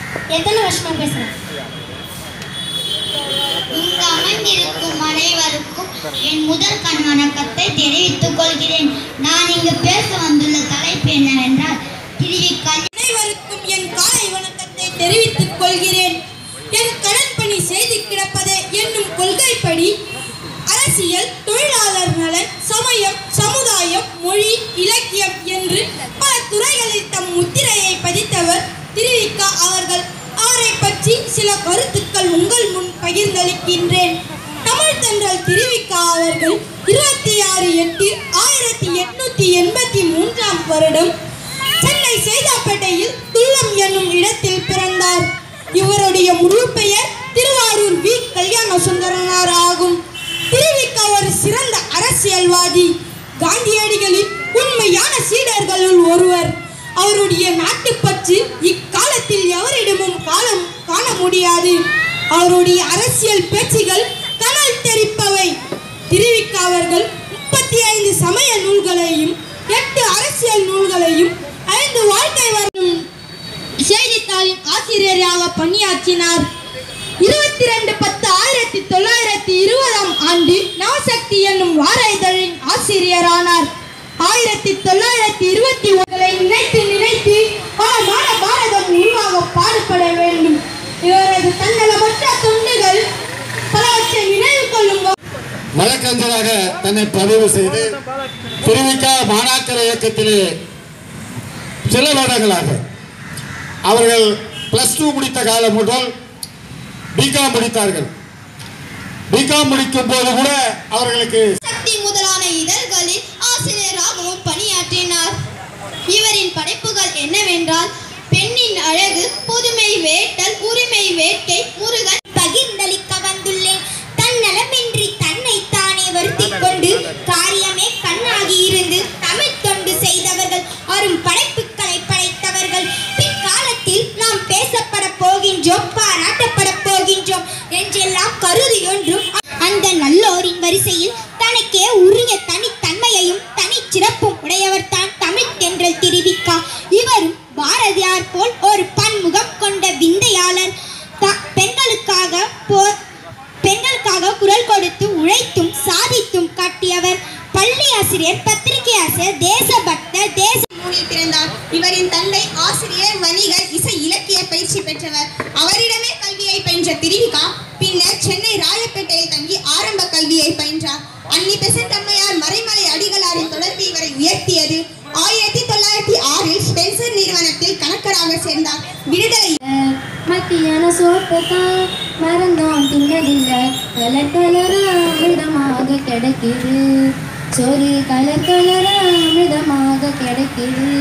எத்தனை வருஷமா பேசுறேன் இங்கு அமைந்திருக்கும் அனைவருக்கும் என் முதல் கண் வணக்கத்தை தெரிவித்துக் கொள்கிறேன் நான் இங்கு பேச வந்துள்ள தலைப்பு என்னவென்றால் திருவிக்கல் அனைவருக்கும் என் காலை வணக்கத்தை தெரிவித்துக் கொள்கிறேன் என் கடன் பணி செய்து கிடப்பதே என்னும் கொள்கைப்படி அரசியல் தொழிலாளர் நலன் சமயம் சமுதாயம் மொழி இலக்கியம் என்று பல துறைகளில் தம் முத்திரையை பதித்தவர் திருவிக்கா அவர்கள் அவரை பற்றி சில கருத்துக்கள் உங்கள் முன் பகிர்ந்தளிக்கின்றேன் தமிழ் தென்றல் திருவிக்கா அவர்கள் இருபத்தி ஆறு எட்டு ஆயிரத்தி எட்நூத்தி எண்பத்தி மூன்றாம் வருடம் சென்னை சைதாப்பேட்டையில் துல்லம் என்னும் இடத்தில் பிறந்தார் இவருடைய முழு பெயர் திருவாரூர் வி கல்யாண சுந்தரனார் ஆகும் திருவிக்கா ஒரு சிறந்த அரசியல்வாதி காந்தியடிகளின் உண்மையான சீடர்களுள் ஒருவர் அவருடைய நாட்டுப்பற்று இக்காலத்தில் எவரிடமும் காலம் காண முடியாது அவருடைய அரசியல் பேச்சுகள் கனல் தெரிப்பவை திருவிக்கா அவர்கள் முப்பத்தி ஐந்து சமய நூல்களையும் எட்டு அரசியல் நூல்களையும் ஐந்து வாழ்க்கை வரும் செய்தித்தாளின் ஆசிரியராக பணியாற்றினார் இருபத்தி ரெண்டு பத்து ஆயிரத்தி தொள்ளாயிரத்தி இருபதாம் ஆண்டு நவசக்தி என்னும் வார இதழின் ஆசிரியரானார் ஆயிரத்தி தொள்ளாயிரத்தி இருபத்தி ஒன்றை நினைத்து நினைத்து வளமான பாரதம் உருவாக பாடுபட வேண்டும் இவரது தன்னலமற்ற தொண்டுகள் பலவற்றை நினைவு கொள்ளும் வழக்கறிஞராக தன்னை பதிவு செய்து திருவிக்கா மாணாக்கர் இயக்கத்திலே சில வருடங்களாக அவர்கள் பிளஸ் டூ முடித்த காலம் முதல் பிகாம் முடித்தார்கள் பிகாம் முடிக்கும் போது கூட அவர்களுக்கு சக்தி முதலான இதழ்களில் ஆசிரியராகவும் பணியாற்றினார் இவரின் படைப்புகள் என்னவென்றால் பெண்ணின் அழகு புதுமை வேட்டல் உரிமை வேட்கை முருகன் பகிர்ந்தளிக்க வந்துள்ளேன் தன்னலமின்றி தன்னை தானே வருத்திக் கொண்டு காரியமே கண்ணாகி இருந்து தமிழ் தொண்டு செய்தவர்கள் அரும் படைப்புகளை படைத்தவர்கள் பிற்காலத்தில் நாம் பேசப்பட போகின்றோம் பாராட்டப்பட போகின்றோம் என்றெல்லாம் கருதி ஒன்றும் அந்த நல்லோரின் வரிசையில் தனக்கே உரிய தனித்தன்மையையும் தனிச்சிறப்பும் உடையவர் தான் தமிழ் தென்றல் திருவிக்கா இவரும் பாரதியார் போல் ஒரு பன்முகம் கொண்ட விந்தையாளர் த- பெண்களுக்காக போர் பெண்களுக்காக குரல் கொடுத்து உழைத்தும் சாதித்தும் காட்டியவர் பள்ளி ஆசிரியர் பத்திரிகை ஆசிரியர் தேசபக்தர் தேச மூணில் பிறந்தார் இவரின் தந்தை ஆசிரியர் வணிகர் இசை இலக்கிய பயிற்சி பெற்றவர் அவரிடமே கல்வியை பயின்ற திருவிகா பின்னர் சென்னை ராயப்பேட்டையில் தங்கி ஆரம்ப கல்வியை பயின்றார் அன்னி பெசன்ட் அம்மையார் மறைமலை அடிகளாரின் தொடர்பு இவரை உயர்த்தியது ஆயிரத்தி தொள்ளாயிரத்தி ஆறில் ஸ்பென்சர் நிறுவனத்தில் கணக்கராக சேர்ந்தார் விடுதலை மத்தியான சோப்பு தான் மறந்தோம் தின்னதில்லை கலர் கலரா அமிர்தமாக கிடைக்குது சோறு கலர் கலரா அமிர்தமாக கிடைக்குது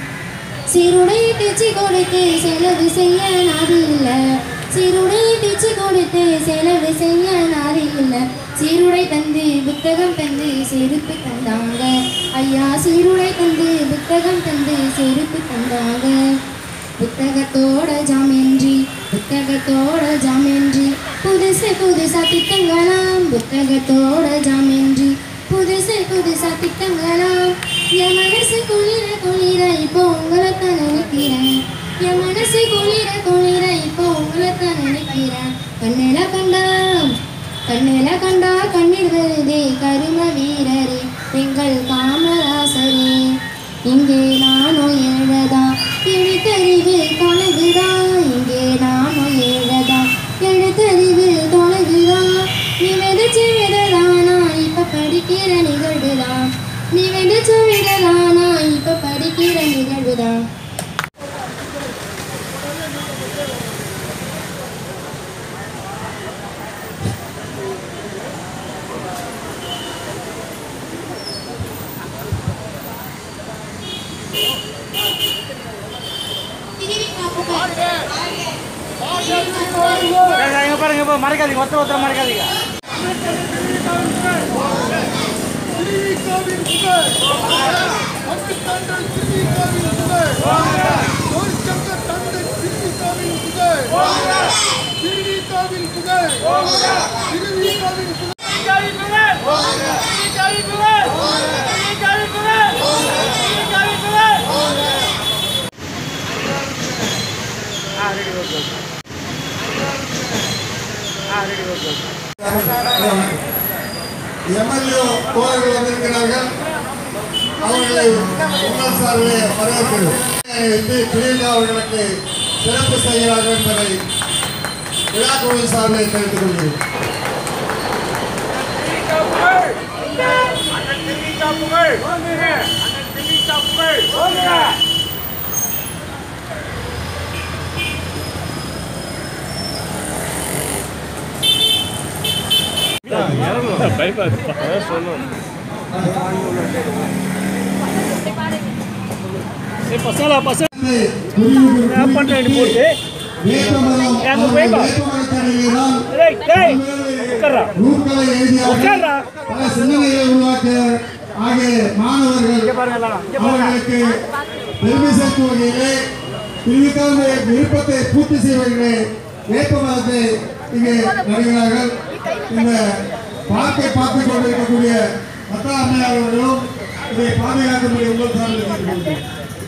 சீருடை தைச்சு கொடுத்து செலவு செய்ய நாதி இல்லை சீருடை தைச்சு கொடுத்து செலவு செய்ய நாதி இல்லை சீருடை தந்து புத்தகம் தந்து செருப்பு தந்தாங்க ஐயா சீருடை தந்து புத்தகம் தந்து செருப்பு தந்தாங்க புத்தகத்தோட ஜாமென்றி புத்தகத்தோட ஜாமென்றி புதுசு புதுசா திட்டங்களாம் புத்தகத்தோட ஜாமென்றி புதுசு புதுசா திட்டங்களாம் என் மனசு குளிர குளிர இப்போ உங்களை தான் நினைக்கிறேன் என் மனசு குளிர குளிர இப்போ உங்களை தான் நினைக்கிறேன் கண்ணில கண்டா கண்ணில கண்டா கண்ணீர் வருதே கரும வீரரே எங்கள் காமராசரே இங்கே நானும் ஏழதா எழுத்தறிவு தொலைவுதா இங்கே நானும் ஏழதா எழுத்தறிவு தொலைவுதா நீ விதைச்சு விடலானா இப்ப படிக்கிற நிகழ்வுதான் நீ விதைச்சு விடலானா இப்ப படிக்கிற நிகழ்வுதான் இங்க பாருங்க இப்போ மறைக்காதீங்க ஒருத்தர் ஒருத்தர் மறைக்காதீங்க ஆ ரெடி ஓகே ஓகே ஆ ரெடி ஓகே ஓகே எம்எல்ஏ தோழர்கள் வந்திருக்கிறார்கள் அவர்களை உங்கள் சார்பிலே வரவேற்கிறோம் வந்து பிரியங்கா அவர்களுக்கு சிறப்பு செய்கிறார்கள் என்பதை விழாக்குழு சார்பிலே தெரிவித்துக் கொள்கிறேன் அண்ணன் திமுக புகழ் அண்ணன் திமுக புகழ் பசங்களா பசங்க பண்றேன் போட்டு வேப்பமரம் எங்க போய் பா. வேப்பமரத்தடியில்தான் டேய் டேய் உட்கார்றா நூல்களை எழுதியவர்கள் உட்கார்றா பல சிந்தனைகளை உருவாக்க ஆகிய மாணவர்கள் பாருங்க எல்லாம் இங்க பாருங்க அவர்களுக்கு பெருமை சேர்க்கும் வகையிலே திருவிக்காவுடைய விருப்பத்தை பூர்த்தி செய்வதிலே வேப்பமரத்தை இங்கே வருகிறார்கள் இந்த பார்க்கை பார்த்துக் கொண்டிருக்கக்கூடிய மத்தா அம்மையார் அவர்களும் இதை பாதுகாக்கக்கூடிய உங்கள் சார்பில் கேட்டுக்கொள்கிறேன்.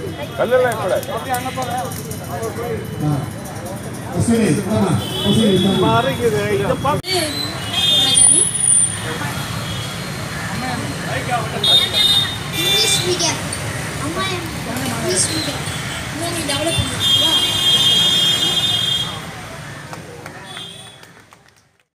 ஆ. அஸ்வினி ஆமா அஸ்வினி சாமி. பாருங்க இத பாத்து இங்கிலீஷ் மீடியம் அம்மா இங்கிலீஷ் மீடியம் டெவலப் பண்ணுங்க